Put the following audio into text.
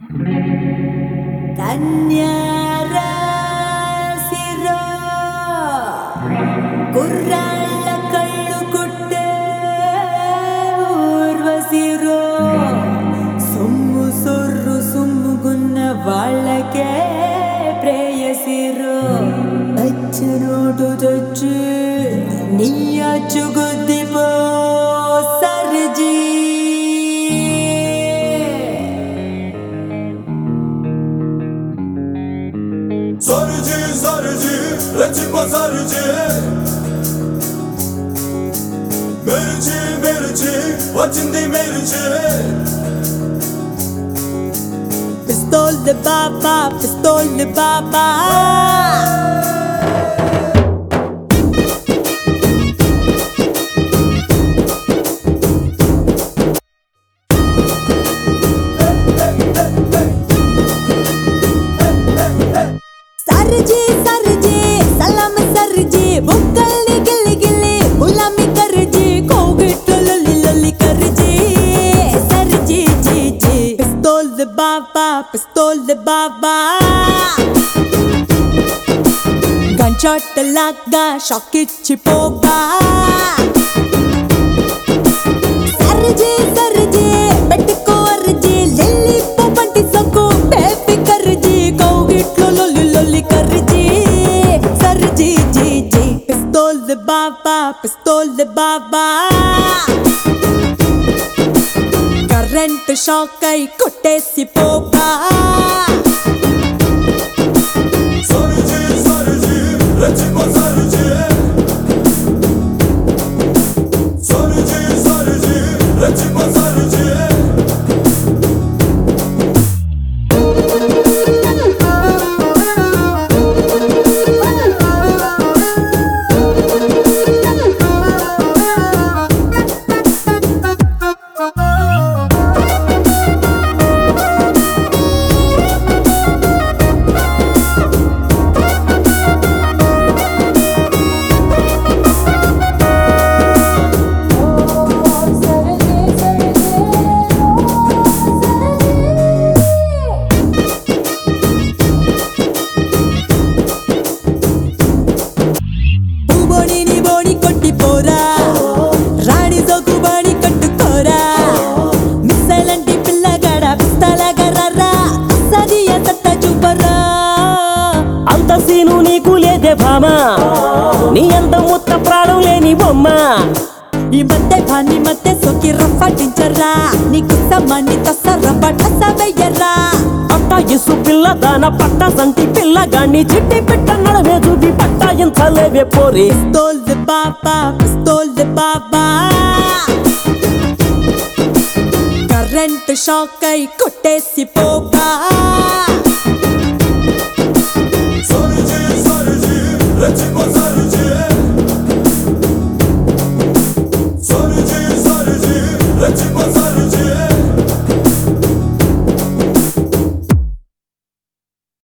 కన్యారాశిలో కుర్రాళ్ళ కళ్ళు కుట్టే ఊర్వశిరో సొమ్ము సొర్రు సుమ్ముగున్న వాళ్ళకే ప్రేయసిరో అచ్చు నోటు తెచ్చి నీ అచ్చు గుద్దిపో సర్జీ Sarıcı sarıcı Reçipa sarıcı Merici merici వచ్చింది మెరిచి Pistol de baba, pistol de baba. సర్జీ సర్జీ సలాం సర్జీ బుక్కల్ని గిల్లి గిల్లి గులామి కర్జీ కోగిట్లు లొల్లి లొల్లి కర్జీ సర్జీ జీ జీ పిస్తోల్ ది బాబా పిస్తోల్ ది బాబా గన్ షాట్ లాగా షాక్ ఇచ్చిపోగా సర్జీ సర్జీ పెట్టుకో అర్జీ లెల్లి పంటి సొక్కు బేబీ కర్జీ కౌగిట్లో లొల్లి లొల్లి కర్జీ సర్జీ జీ జీ పిస్తోల్ ది బాబా పిస్తోల్ ది బాబా కరెంట్ షాక్ అయి కొట్టేసి పోగా Sarıcı sarıcı Reçipa sarıcı Sarıcı sarıcı Reçipa sarıcı పూబోడిని బోడి కొట్టి పోరా రాణి సోకు బాడి కట్టుకోరా మిస్సలంటి పిల్లగాడ పిస్తలగర్రా సదియ సత్త చూపరా అంత సీను నీకు లేదే భామా నీ అంత ముత్త ప్రాణం లేని బొమ్మ ఈ మధ్య భాని మధ్య సోకి రఫటించరా నీకు సమ్మని తసర పటస వెయ్యరా పట్ట ఇసు పిల్ల దాన పట్ట సంటి పిల్ల గాని చిట్టి పిట్ట నడవే చూపి పట్టాయించలేవే పోరి పిస్తోల్ ది బాబా పిస్తోల్ ది బాబా కరెంట్ షాక్ అయి కొట్టేసి పోగా